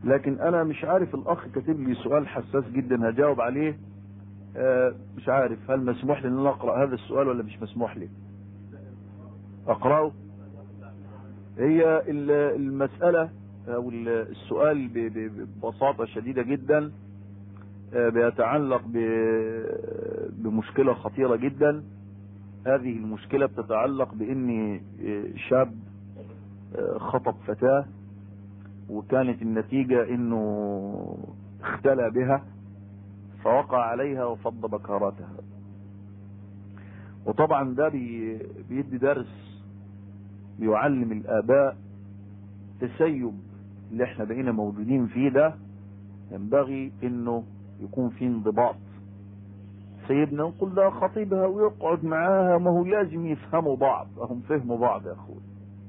لكن انا مش عارف الاخ كاتب لي سؤال حساس جدا هجاوب عليه آه، مش عارف هل مسموح لي ان انا اقرا هذا السؤال ولا مش مسموح لي اقراه هي ال- المسألة او ال- السؤال ب- ب- ببساطة شديدة جدا آه، بيتعلق ب- بمشكلة خطيرة جدا هذه المشكلة بتتعلق بان آه، شاب آه، خطب فتاة وكانت النتيجة انه اختلى بها فوقع عليها وفض بكاراتها وطبعا ده بي بيدي درس بيعلم الاباء تسيب اللي احنا بقينا موجودين فيه ده ينبغي انه يكون في انضباط سيدنا نقول ده خطيبها ويقعد معاها ما هو لازم يفهموا بعض هم فهموا بعض يا اخوي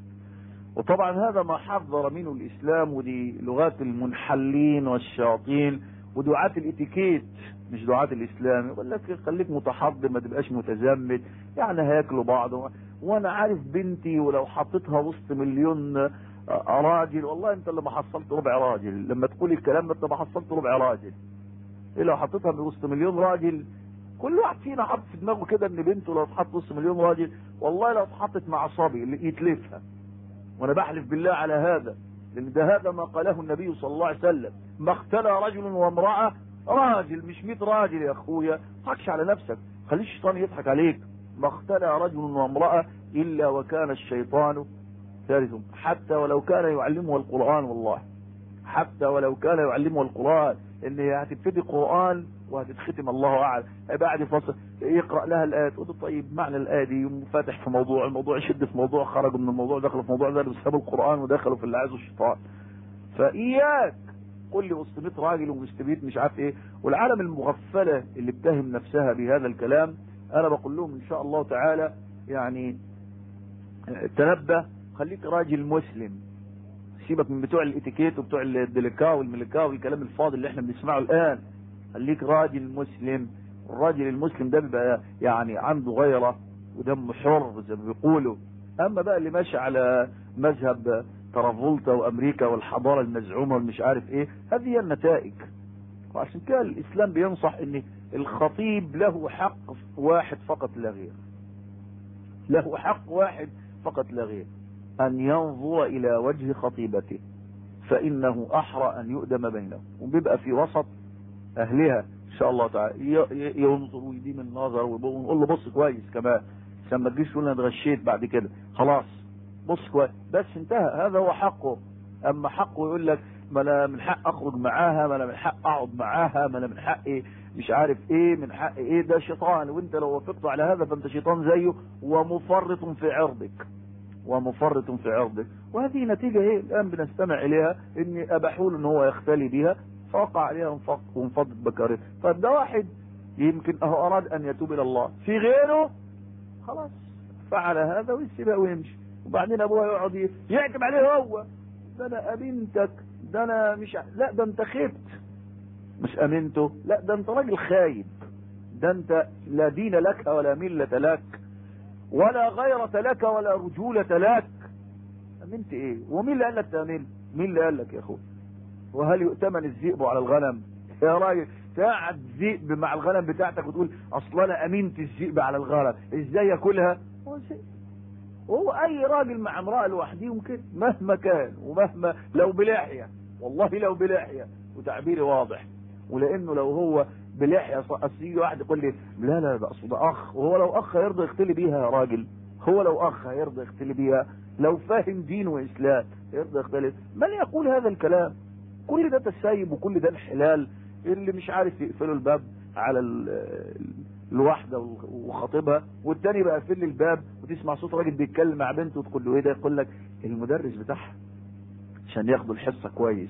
وطبعا هذا ما حذر منه الاسلام ودي لغات المنحلين والشياطين ودعاة الاتيكيت مش دعاة الاسلام يقول لك خليك متحضر ما تبقاش متزمت يعني هياكلوا بعض وانا عارف بنتي ولو حطيتها وسط مليون آه، راجل والله انت اللي ما حصلت ربع راجل لما تقول الكلام ده انت ما حصلت ربع راجل ايه لو حطيتها وسط مليون راجل كل واحد فينا حط في دماغه كده ان بنته لو اتحط وسط مليون راجل والله لو اتحطت مع صبي اللي يتلفها وانا بحلف بالله على هذا لان ده هذا ما قاله النبي صلى الله عليه وسلم ما اختلى رجل وامرأة راجل مش 100 راجل يا اخويا تضحكش على نفسك خلي الشيطان يضحك عليك ما اختلى رجل وامرأة الا وكان الشيطان ثالثهم حتى ولو كان يعلمه القرآن والله حتى ولو كان يعلمه القرآن ان هي هتبتدي قرآن وهتتختم الله اعلم بعد فصل يقرأ لها الآية تقول له طيب معنى الآية دي يقوم فاتح في موضوع الموضوع يشد في موضوع خرجوا من الموضوع دخلوا في موضوع ده بسبب القرآن ودخلوا في اللي عايزه الشيطان فإياك قل لي وسط 100 راجل وسط 100 مش عارف ايه والعالم المغفلة اللي بتهم نفسها بهذا الكلام انا بقول لهم ان شاء الله تعالى يعني تنبه خليك راجل مسلم سيبك من بتوع الاتيكيت وبتوع الدلكاو والملكاو والكلام الفاضي اللي احنا بنسمعه الان خليك راجل مسلم الراجل المسلم ده بيبقى يعني عنده غيرة ودم حر زي ما بيقولوا اما بقى اللي ماشي على مذهب ترافولتا وامريكا والحضارة المزعومة والمش عارف ايه هذه هي النتائج وعشان كده الاسلام بينصح ان الخطيب له حق واحد فقط لا غير له حق واحد فقط لا غير ان ينظر الى وجه خطيبته فانه احرى ان يؤدم بينهم وبيبقى في وسط اهلها ان شاء الله تعالى ي- ينظر ويديم النظر ونقول له بص كويس كمان عشان ما تجيش تقول انا اتغشيت بعد كده خلاص بص كويس بس انتهى هذا هو حقه اما حقه يقول لك ما انا من حق اخرج معاها ما انا من حق اقعد معاها ما انا من حقي مش عارف ايه من حق ايه ده شيطان وانت لو وافقت على هذا فانت شيطان زيه ومفرط في عرضك ومفرط في عرضك وهذه نتيجة ايه الان بنستمع اليها ان اباحوا له ان هو يختلي بها فوقع عليها وانفق وانفضت بكارته طيب ده واحد يمكن اهو اراد ان يتوب الى الله في غيره خلاص فعل هذا ويسيبها ويمشي وبعدين ابوها يقعد ي- يعتب عليه هو ده انا امنتك ده انا مش ع- لا ده انت خبت مش امنته لا ده انت راجل خايب ده انت لا دين لك ولا ملة لك ولا غيرة لك ولا رجولة لك امنت ايه ومين اللي قال لك تامن مين اللي قال لك يا اخوي وهل يؤتمن الذئب على الغنم يا راجل تقعد ذئب مع الغنم بتاعتك وتقول اصل انا امنت الذئب على الغنم ازاي ياكلها هو ذئب. وهو اي راجل مع امرأة لوحديهم كده مهما كان ومهما لو بلحية والله لو بلحية وتعبيري واضح ولانه لو هو بلحية ص- اصل يجي واحد يقول لي لا لا ده اصل ده اخ وهو لو اخ هيرضى يختلي بيها يا راجل هو لو اخ هيرضى يختلي بيها لو فاهم دين واسلام يرضى يختلف من يقول هذا الكلام كل ده تسيب وكل ده انحلال اللي مش عارف يقفلوا الباب على ال- الواحدة وخطيبها والتاني بقى يقفل لي الباب وتسمع صوت راجل بيتكلم مع بنته وتقول له ايه ده يقول لك المدرس بتاعها عشان ياخدوا الحصة كويس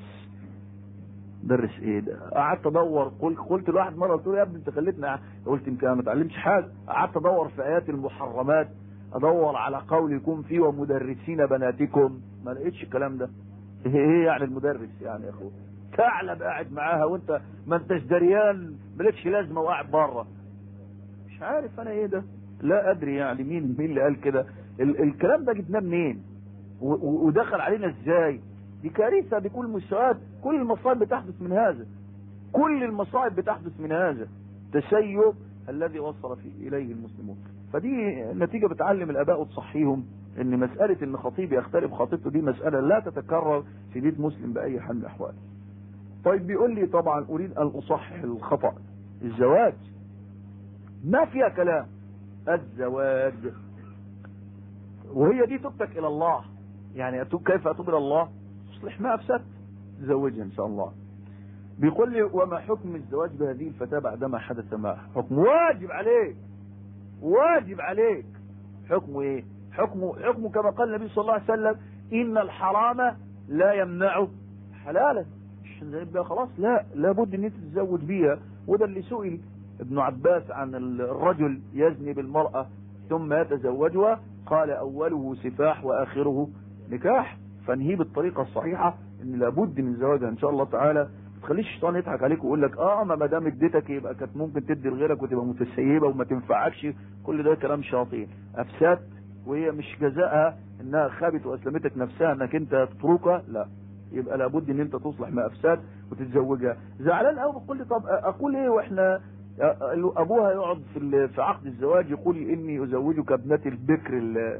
درس ايه ده قعدت ادور قلت قلت لواحد مره قلت له يا ابني انت خليتنا قلت يمكن أنا ما اتعلمش حاجه قعدت ادور في ايات المحرمات ادور على قول يكون فيه ومدرسين بناتكم ما لقيتش الكلام ده ايه ايه يعني المدرس يعني يا اخويا ثعلب قاعد معاها وانت ما انتش دريان مالكش لازمه وقاعد بره مش عارف انا ايه ده لا ادري يعني مين مين اللي قال كده ال الكلام ده جبناه منين و- و- ودخل علينا ازاي دي كارثة بكل مستويات كل المصائب بتحدث من هذا كل المصائب بتحدث من هذا تسيب الذي وصل فيه إليه المسلمون فدي نتيجة بتعلم الآباء وتصحيهم ان مسألة ان خطيب يختلف خطيبته دي مسألة لا تتكرر في بيت مسلم بأي حال من الأحوال طيب بيقول لي طبعا أريد أن أصحح الخطأ الزواج ما فيها كلام الزواج وهي دي توبتك إلى الله يعني أتوب كيف أتوب إلى الله تصلح ما أفسدت تزوجها إن شاء الله بيقول لي وما حكم الزواج بهذه الفتاة بعدما حدث معها حكم واجب عليك واجب عليك حكمه ايه حكمه حكمه كما قال النبي صلى الله عليه وسلم ان الحرام لا يمنع حلالا يبقى خلاص لا لابد ان انت تتزوج بيها وده اللي سئل ابن عباس عن الرجل يزني بالمرأة ثم يتزوجها قال اوله سفاح واخره نكاح فانهي بالطريقة الصحيحة ان لابد من زواجها ان شاء الله تعالى تخليش الشيطان يضحك عليك ويقول لك اه ما دام اديتك يبقى كانت ممكن تدي لغيرك وتبقى متسيبه وما تنفعكش كل ده كلام شياطين افساد وهي مش جزاءها انها خابت واسلمتك نفسها انك انت تتركها لا يبقى لابد ان انت تصلح ما افساد وتتزوجها زعلان قوي بتقول لي طب اقول ايه واحنا ابوها يقعد في في عقد الزواج يقول اني ازوجك ابنتي البكر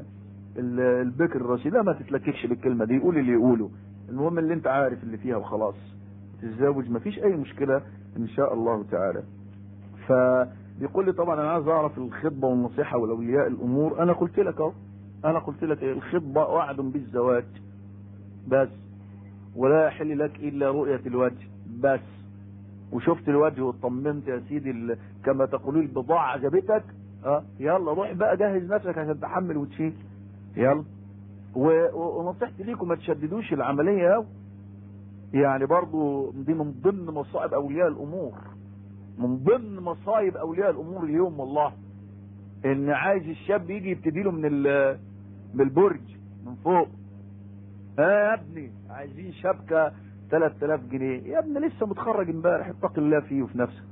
البكر الرشيد لا ما تتلككش بالكلمه دي قول اللي يقوله المهم اللي انت عارف اللي فيها وخلاص تتزوج مفيش اي مشكلة ان شاء الله تعالى فبيقول لي طبعا انا عايز اعرف الخطبة والنصيحة والاولياء الامور انا قلت لك اهو انا قلت لك الخطبة وعد بالزواج بس ولا يحل لك الا رؤية الوجه بس وشفت الوجه واطمنت يا سيدي كما تقولون البضاعة عجبتك اه يلا روح بقى جهز نفسك عشان تحمل وتشيل يلا ونصيحتي ليكم ما تشددوش العملية اهو يعني برضو دي من ضمن مصائب اولياء الامور من ضمن مصايب اولياء الامور اليوم والله ان عايز الشاب يجي يبتدي له من من البرج من فوق ها آه يا ابني عايزين شبكة 3000 جنيه يا ابني لسه متخرج امبارح اتق الله فيه وفي نفسك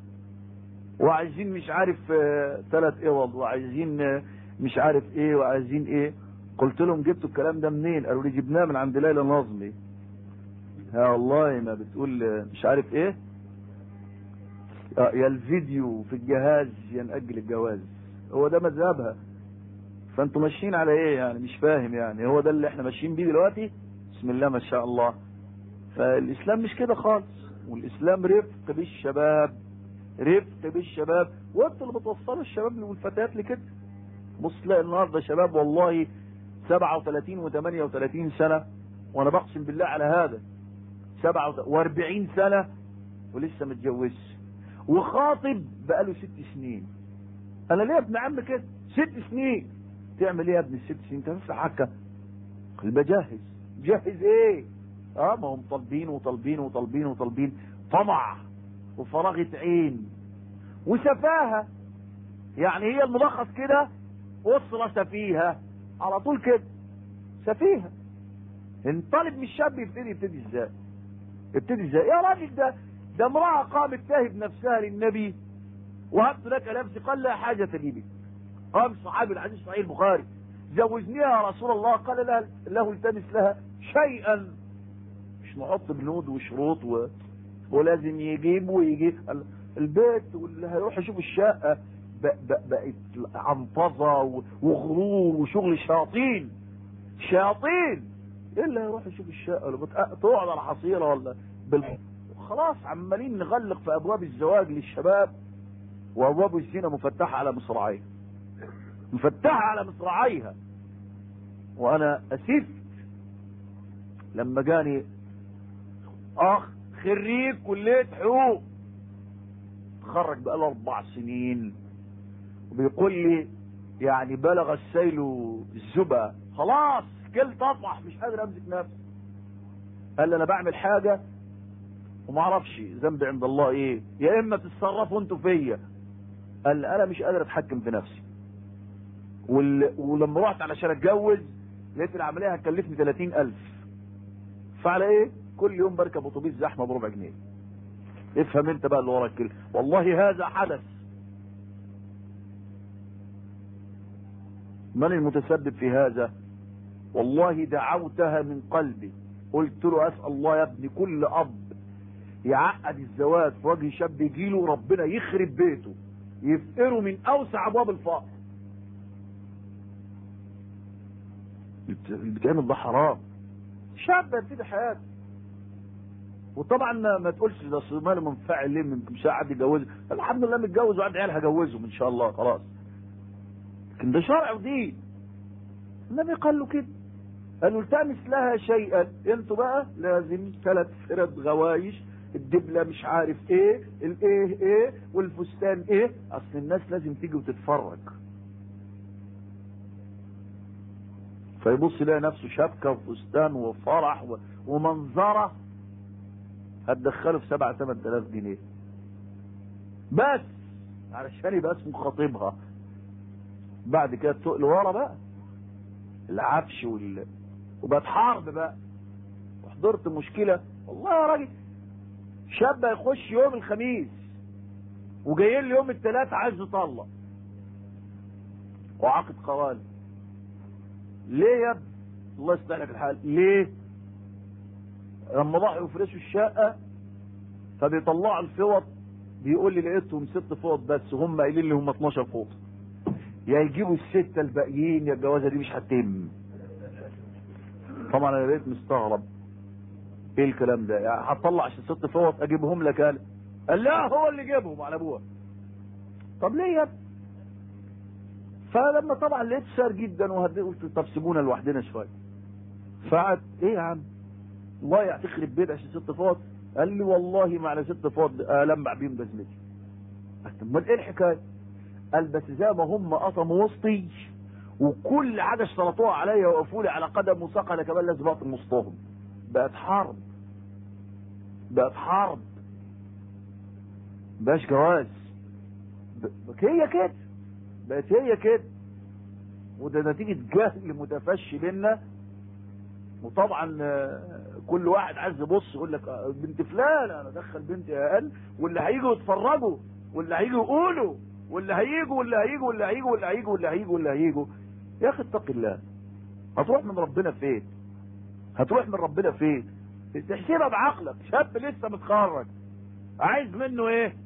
وعايزين مش عارف ثلاث اوض وعايزين مش عارف ايه وعايزين ايه قلت لهم جبتوا الكلام ده منين قالوا لي جبناه من عند ليلى نظمي يا والله ما بتقول مش عارف ايه يا الفيديو في الجهاز يا نأجل الجواز هو ده مذهبها فانتوا ماشيين على ايه يعني مش فاهم يعني هو ده اللي احنا ماشيين بيه دلوقتي بسم الله ما شاء الله فالاسلام مش كده خالص والاسلام رفق بالشباب رفق بالشباب وانتوا اللي بتوصلوا الشباب والفتيات لكده بص تلاقي النهارده شباب والله 37 و38 سنه وانا بقسم بالله على هذا 47 سنة ولسه متجوزش وخاطب بقاله ست سنين انا ليه يا ابن عم كده ست سنين تعمل ايه يا ابن الست سنين انت لسه حكة بجهز جهز ايه اه ما هم طالبين وطالبين وطالبين وطالبين طمع وفراغة عين وسفاهة يعني هي الملخص كده اسرة سفيهة على طول كده سفيهة انطلب من الشاب يبتدي يبتدي ازاي ابتدي ازاي يا راجل ده ده امرأة قامت تهب نفسها للنبي وهبت لك نفسي قال لا حاجة لي بك قام الصحابي العزيز صحيح البخاري زوجنيها يا رسول الله قال له, له التمس لها شيئا مش نحط بنود وشروط و... ولازم يجيب ويجيب البيت واللي هيروح يشوف الشقة ب... ب... بقت عنطزة وغرور وشغل شياطين شياطين ايه اللي هيروح يشوف الشقه ولا تقعد على حصيره ولا بال خلاص عمالين نغلق في ابواب الزواج للشباب وابواب الزنا مفتحه على مصراعيها مفتحه على مصراعيها وانا اسفت لما جاني اخ خريج كليه حقوق تخرج بقاله اربع سنين وبيقول لي يعني بلغ السيل الزبا خلاص كل طفح مش قادر امسك نفسي قال لي انا بعمل حاجه وما اعرفش ذنبي عند الله ايه يا اما تتصرفوا انتوا فيا قال لي انا مش قادر اتحكم في نفسي وال... ولما رحت علشان اتجوز لقيت العمليه هتكلفني 30000 فعلى ايه كل يوم بركب اتوبيس زحمه بربع جنيه افهم انت بقى اللي وراك كده والله هذا حدث من المتسبب في هذا والله دعوتها من قلبي قلت له اسال الله يا ابني كل اب يعقد الزواج في وجه شاب يجيله ربنا يخرب بيته يفقره من اوسع ابواب الفقر اللي بتعمل ده حرام شاب يبتدي حياته وطبعا ما, ما تقولش ده أصل ماله منفعل ليه من مش قاعد يتجوزه الحمد لله متجوز وعندي عيال هجوزهم ان شاء الله خلاص لكن ده شرع ودين النبي قال له كده قال له التمس لها شيئا انتوا بقى لازم ثلاث فرد غوايش الدبله مش عارف ايه الايه ايه والفستان ايه اصل الناس لازم تيجي وتتفرج فيبص يلاقي نفسه شبكه وفستان وفرح و- ومنظره هتدخله في سبعة ثمان آلاف جنيه بس علشان يبقى اسمه خطيبها بعد كده تقل ورا بقى العفش وال وبقت حرب بقى وحضرت مشكلة والله يا راجل شاب يخش يوم الخميس وجاي لي يوم الثلاث عايز يطلق وعقد قوال ليه يا ابني الله يصلح لك الحال ليه لما راحوا يفرشوا الشقة فبيطلعوا الفوط بيقول لي لقيتهم ست فوط بس هم قايلين لي هم 12 فوط يا يجيبوا الستة الباقيين يا الجوازة دي مش هتتم طبعا انا بقيت مستغرب ايه الكلام ده يعني هتطلع عشان ست فوط اجيبهم لك انا قال لا هو اللي جابهم على ابوها طب ليه يا ابني فلما طبعا لقيت سار جدا وهدي قلت طب سيبونا لوحدنا شويه فقعد ايه يا عم ضايع تخرب بيت عشان ست فوط قال لي والله ما على ست فوط المع بيهم جزمتي قلت امال ايه الحكايه قال بس زي ما هم قطموا وسطي وكل حاجه اشترطوها عليا وقفوا لي على قدم وساق انا كمان لازم اقطم وسطهم بقت حرب بقت حرب باش جواز ب- هي كده بقت هي كده وده نتيجة جهل متفشي بينا وطبعا آه، كل واحد عايز يبص يقول لك آه، بنت فلان انا ادخل بنتي اقل واللي هيجوا يتفرجوا واللي هيجوا يقولوا واللي هيجوا واللي هيجوا واللي هيجوا واللي هيجوا واللي هيجوا واللي هيجوا يا اخي اتق الله هتروح من ربنا فين هتروح من ربنا فين تحسبها بعقلك شاب لسه متخرج عايز منه ايه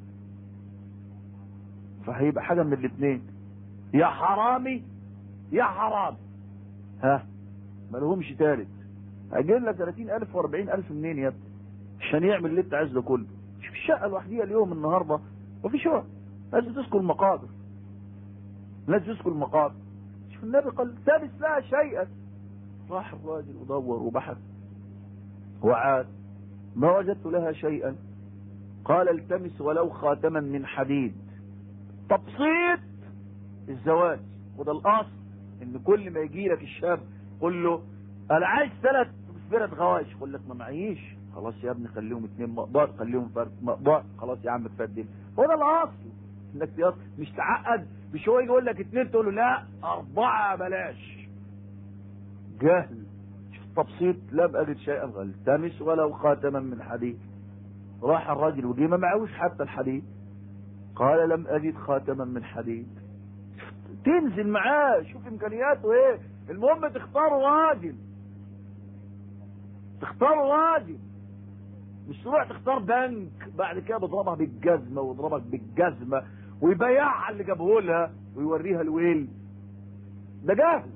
فهيبقى حاجه من الاثنين يا حرامي يا حرام ها ما لهمش تالت هيجيب لك 30000 و40000 منين يا ابني عشان يعمل اللي انت عايزه كله شوف الشقه لوحديها اليوم النهارده مفيش وقت لازم تسكن المقابر لازم تسكن المقابر شوف النبي قال تابس لها شيئا راح الراجل ودور وبحث وعاد ما وجدت لها شيئا قال التمس ولو خاتما من حديد تبسيط الزواج وده الاصل ان كل ما يجي لك الشاب قول له انا عايز ثلاث فرد غواش يقول لك ما معيش خلاص يا ابني خليهم اثنين مقدار خليهم فرد مقدار خلاص يا عم تفدل هو ده الاصل انك تيص- مش تعقد مش هو يجي يقول لك اثنين تقول له لا اربعه بلاش جهل شوف تبسيط لم اجد شيئا غير التمس ولو خاتما من حديد راح الراجل وجي ما معهوش حتى الحديد قال لم اجد خاتما من حديد تنزل معاه شوف امكانياته ايه المهم تختار راجل تختار راجل مش تروح تختار بنك بعد كده بيضربها بالجزمه ويضربك بالجزمه ويبيعها اللي جابه لها ويوريها الويل ده جاهل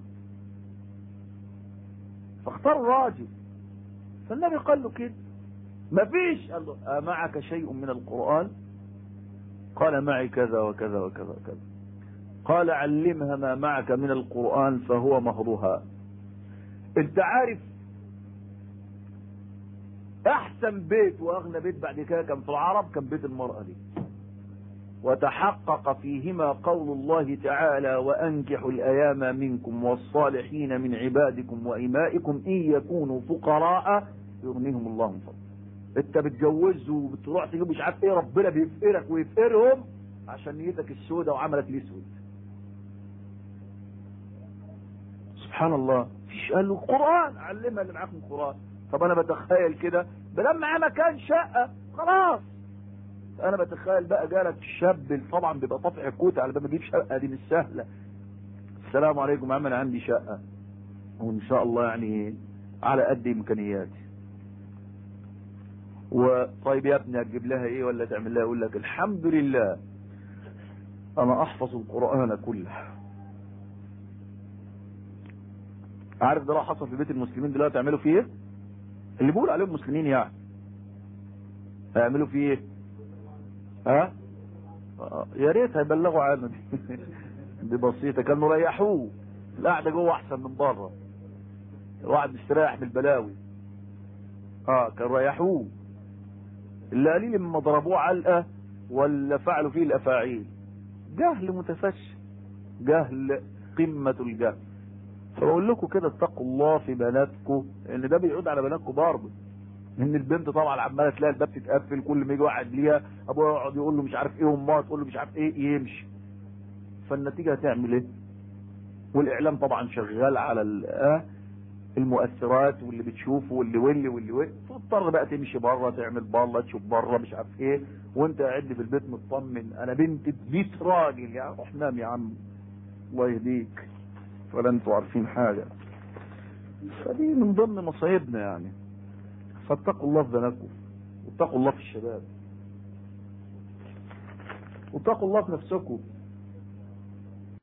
فاختار راجل فالنبي قال له كده مفيش قال له أمعك شيء من القرآن قال معي كذا وكذا وكذا وكذا قال علمها ما معك من القرآن فهو مهرها انت عارف احسن بيت واغنى بيت بعد كده كان في العرب كان بيت المرأة دي وتحقق فيهما قول الله تعالى وانكحوا الايام منكم والصالحين من عبادكم وامائكم ان يكونوا فقراء يغنيهم الله من فضله انت بتجوز وبتروح تجيب مش عارف ايه ربنا بيفقرك ويفقرهم عشان نيتك السودة وعملك الاسود سبحان الله فيش قال له قرآن علمها اللي معاكم قرآن طب انا بتخيل كده بدل معاه مكان شقة خلاص انا بتخيل بقى جالك الشاب طبعا بيبقى طافع كوت على باب اجيب شقة دي مش سهلة السلام عليكم يا عم انا عندي شقة وان شاء الله يعني على قد امكانياتي وطيب يا ابني هتجيب لها ايه ولا تعمل لها يقول لك الحمد لله انا احفظ القرآن كله عارف ده لو حصل في بيت المسلمين دلوقتي يعملوا فيه ايه اللي بيقول عليهم مسلمين يعني هيعملوا فيه ايه ها آه، يا ريت هيبلغوا عنه دي دي بسيطه كانوا ريحوه القعده جوه احسن من بره الواحد مستريح من البلاوي اه كان ريحوه اللي قليل لما ضربوه علقه ولا فعلوا فيه الافاعيل جهل متفشي جهل قمه الجهل فبقول لكم كده اتقوا الله في بناتكم لان ده بيعود على بناتكم برضه ان البنت طبعا عماله تلاقي الباب تتقفل كل ما يجي واحد ليها ابوها يقعد يقول له مش عارف ايه وامها تقول له مش عارف ايه يمشي فالنتيجه هتعمل ايه؟ والاعلام طبعا شغال على ال- آه المؤثرات واللي بتشوفه واللي واللي واللي واللي تضطر بقى تمشي بره تعمل بره تشوف بره مش عارف ايه وانت قاعد في البيت مطمن انا بنت 100 راجل يا روح نام يا عم الله يهديك ولا انتوا عارفين حاجه فدي من ضمن مصايبنا يعني فاتقوا الله في بناتكم واتقوا الله في الشباب واتقوا الله في نفسكم